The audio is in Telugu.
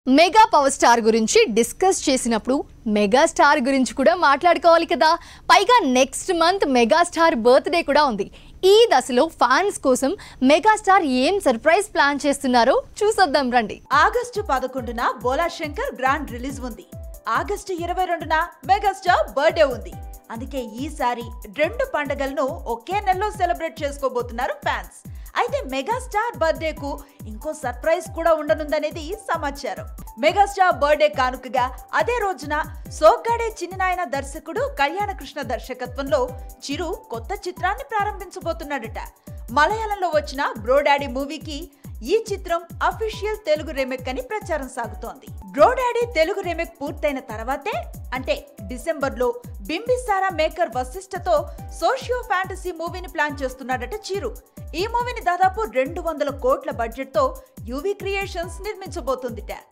మెగా పవర్ స్టార్ గురించి డిస్కస్ చేసినప్పుడు మెగా స్టార్ గురించి కూడా మాట్లాడుకోవాలి కదా పైగా next month mega star birthday కూడా ఉంది ఈ దశలో ఫ్యాన్స్ కోసం మెగాస్టార్ ఏం సర్ప్రైజ్ ప్లాన్ చేస్తున్నారో చూసొద్దాం రండి ఆగస్టు పదకొండున బోలా శంకర్ గ్రాండ్ రిలీజ్ ఉంది ఆగస్టు ఇరవై రెండున మెగాస్టార్ బర్త్డే ఉంది అందుకే ఈసారి రెండు పండుగలను ఒకే నెలలో సెలబ్రేట్ చేసుకోబోతున్నారు ఫ్యాన్స్ అయితే మెగాస్టార్ బర్త్డే కు ఇంకో సర్ప్రైజ్ కూడా ఉండనుందనేది సమాచారం మెగాస్టార్ బర్త్డే కానుకగా అదే రోజున సోగ్గాడే చిన్ననాయన దర్శకుడు కళ్యాణ కృష్ణ దర్శకత్వంలో చిరు కొత్త చిత్రాన్ని ప్రారంభించబోతున్నాడట మలయాళంలో వచ్చిన బ్రో డాడీ మూవీకి ఈ చిత్రం అఫీషియల్ తెలుగు రీమేక్ అని ప్రచారం సాగుతోంది బ్రో డాడీ తెలుగు రీమేక్ పూర్తయిన తర్వాతే అంటే డిసెంబర్ లో బింబిసారా మేకర్ వశిష్ఠతో సోషియో ఫ్యాంటసీ మూవీని ప్లాన్ చేస్తున్నాడట చిరు ఈ మూవీని దాదాపు రెండు వందల కోట్ల బడ్జెట్ తో యూవీ క్రియేషన్స్ నిర్మించబోతుందిట